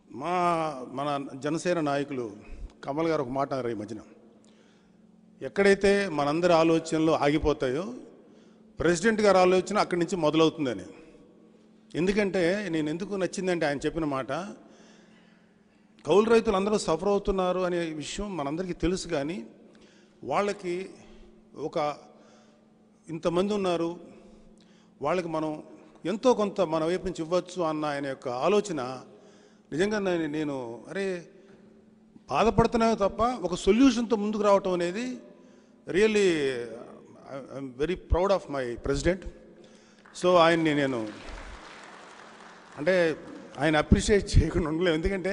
మా మన జనసేన నాయకులు కమల్ గారు ఒక మాట అన్నారు ఈ మధ్యన ఎక్కడైతే మనందరి ఆలోచనలు ఆగిపోతాయో ప్రెసిడెంట్ గారి ఆలోచన అక్కడి నుంచి మొదలవుతుందని ఎందుకంటే నేను ఎందుకు నచ్చిందంటే ఆయన చెప్పిన మాట కౌలు రైతులు అందరూ సఫర్ అవుతున్నారు అనే విషయం మనందరికీ తెలుసు కానీ వాళ్ళకి ఒక ఇంతమంది ఉన్నారు వాళ్ళకి మనం ఎంతో కొంత మన వైపు నుంచి ఇవ్వచ్చు అన్న ఆయన యొక్క ఆలోచన నిజంగా నేను- నేను అరే బాధపడుతున్నాయో తప్ప ఒక సొల్యూషన్తో ముందుకు రావటం అనేది really I'm very proud of my president so ఆయన్ని నేను అంటే ఆయన అప్రిషియేట్ చేయకుండా ఉండలేము ఎందుకంటే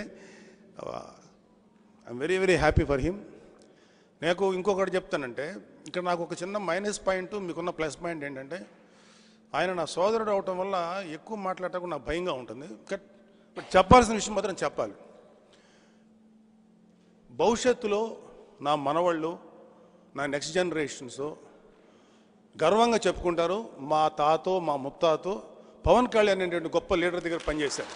I'm very very happy for him నాకు ఇంకొకటి చెప్తానంటే ఇక్కడ నాకు ఒక చిన్న మైనస్ పాయింట్ మీకున్న ప్లస్ పాయింట్ ఏంటంటే ఆయన నా సోదరుడు అవటం వల్ల ఎక్కువ మాట్లాడటం నాకు భయంగా ఉంటుంది బట్ బట్ చెప్పాల్సిన విషయం మాత్రం చెప్పాలి భవిష్యత్తులో నా మనవాళ్ళు నా నెక్స్ట్ జనరేషన్స్ గర్వంగా చెప్పుకుంటారు మా తాతో మా ముత్తాతో పవన్ కళ్యాణ్ అనేటువంటి గొప్ప లీడర్ దగ్గర పనిచేశారు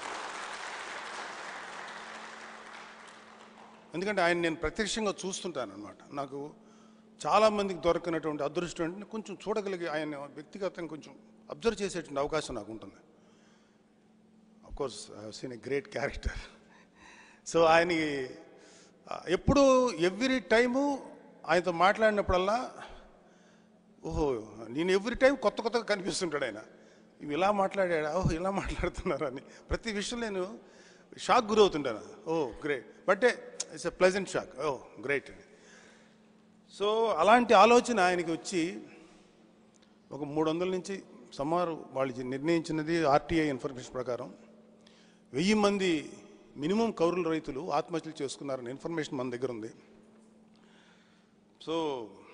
ఎందుకంటే ఆయన నేను ప్రత్యక్షంగా చూస్తుంటాను అనమాట నాకు చాలామందికి దొరకనటువంటి అదృష్టం అంటే కొంచెం చూడగలిగే ఆయన వ్యక్తిగతంగా కొంచెం అబ్జర్వ్ చేసేటువంటి అవకాశం నాకు ఉంటుంది course I seen a great character so ఆయన ఎప్పుడు ఎవ్రీ టైము ఆయనతో మాట్లాడినప్పుడల్లా ఓహో నేను ఎవ్రీ టైం కొత్త కొత్తగా కనిపిస్తుంటాడు ఆయన ఇవి ఇలా మాట్లాడాడా ఓహో ఇలా మాట్లాడుతున్నారని ప్రతి విషయం నేను షాక్ గురవుతుంటాను oh great but it's a pleasant shock oh great so అలాంటి ఆలోచన ఆయనకి వచ్చి ఒక మూడు వందల నుంచి సుమారు వాళ్ళు నిర్ణయించినది ఆర్టీఐ ఇన్ఫర్మేషన్ ప్రకారం వెయ్యి మంది మినిమం కౌరుల రైతులు ఆత్మహత్యలు చేసుకున్నారని ఇన్ఫర్మేషన్ మన దగ్గర ఉంది సో